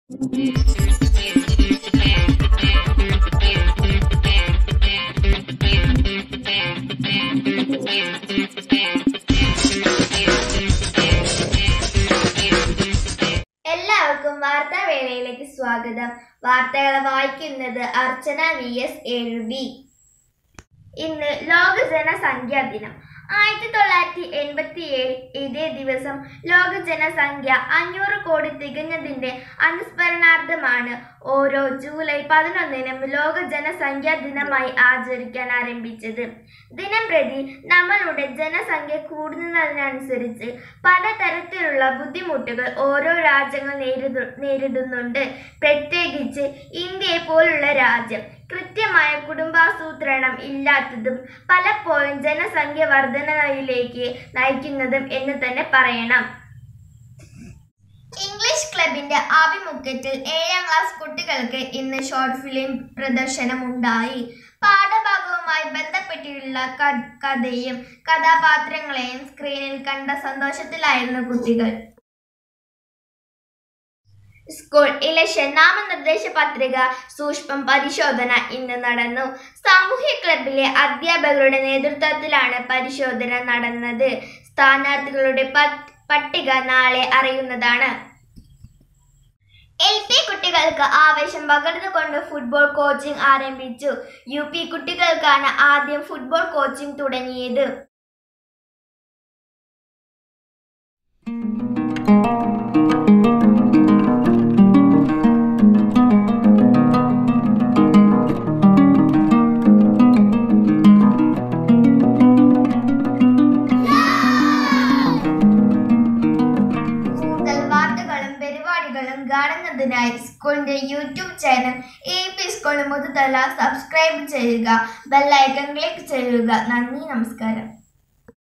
എല്ലാവർക്കും വാർത്താ വേളയിലേക്ക് സ്വാഗതം വാർത്തകൾ വായിക്കുന്നത് അർച്ചന വി എസ് എഴുതി ഇന്ന് ലോക ജനസംഖ്യാ ദിനം ആയിരത്തി തൊള്ളായിരത്തി എൺപത്തി ഏഴ് ഇതേ ദിവസം ലോക ജനസംഖ്യ അഞ്ഞൂറ് കോടി തികഞ്ഞതിന്റെ അനുസ്മരണാർത്ഥമാണ് ഓരോ ജൂലൈ പതിനൊന്നിനും ലോക ജനസംഖ്യാ ദിനമായി ആചരിക്കാൻ ആരംഭിച്ചത് ദിനം പ്രതി നമ്മളുടെ ജനസംഖ്യ കൂടുന്നതിനനുസരിച്ച് പലതരത്തിലുള്ള ബുദ്ധിമുട്ടുകൾ ഓരോ രാജ്യങ്ങൾ നേരിടു നേരിടുന്നുണ്ട് പ്രത്യേകിച്ച് ഇന്ത്യയെ പോലുള്ള രാജ്യം കൃത്യമായ കുടുംബാസൂത്രണം ഇല്ലാത്തതും പലപ്പോഴും ജനസംഖ്യ വർധനയിലേക്ക് നയിക്കുന്നതും എന്ന് തന്നെ പറയണം ഇംഗ്ലീഷ് ക്ലബിന്റെ ആഭിമുഖ്യത്തിൽ ഏഴാം ക്ലാസ് കുട്ടികൾക്ക് ഇന്ന് ഷോർട്ട് ഫിലിം പ്രദർശനം ഉണ്ടായി പാഠഭാഗവുമായി ബന്ധപ്പെട്ടിട്ടുള്ള ക- കഥയും കഥാപാത്രങ്ങളെയും സ്ക്രീനിൽ കണ്ട സന്തോഷത്തിലായിരുന്നു കുട്ടികൾ സ്കൂൾ ഇലക്ഷൻ നാമനിർദ്ദേശ പത്രിക സൂക്ഷ്മം പരിശോധന ഇന്ന് നടന്നു സാമൂഹ്യ ക്ലബിലെ അധ്യാപകരുടെ നേതൃത്വത്തിലാണ് പരിശോധന നടന്നത് സ്ഥാനാർത്ഥികളുടെ പത്- പട്ടിക നാളെ അറിയുന്നതാണ് എൽ പി കുട്ടികൾക്ക് ആവേശം പകർന്നുകൊണ്ട് ഫുട്ബോൾ കോച്ചിംഗ് ആരംഭിച്ചു യു പി കുട്ടികൾക്കാണ് ആദ്യം ഫുട്ബോൾ കോച്ചിംഗ് തുടങ്ങിയത് കൂടുതൽ വാർത്തകളും പരിപാടികളും കാണുന്നതിനായി സ്കൂളിന്റെ YouTube channel A P school Muthuthala subscribe ചെയ്യുക ബെല്ലൈക്കൺ ക്ലിക്ക് ചെയ്യുക നന്ദി നമസ്കാരം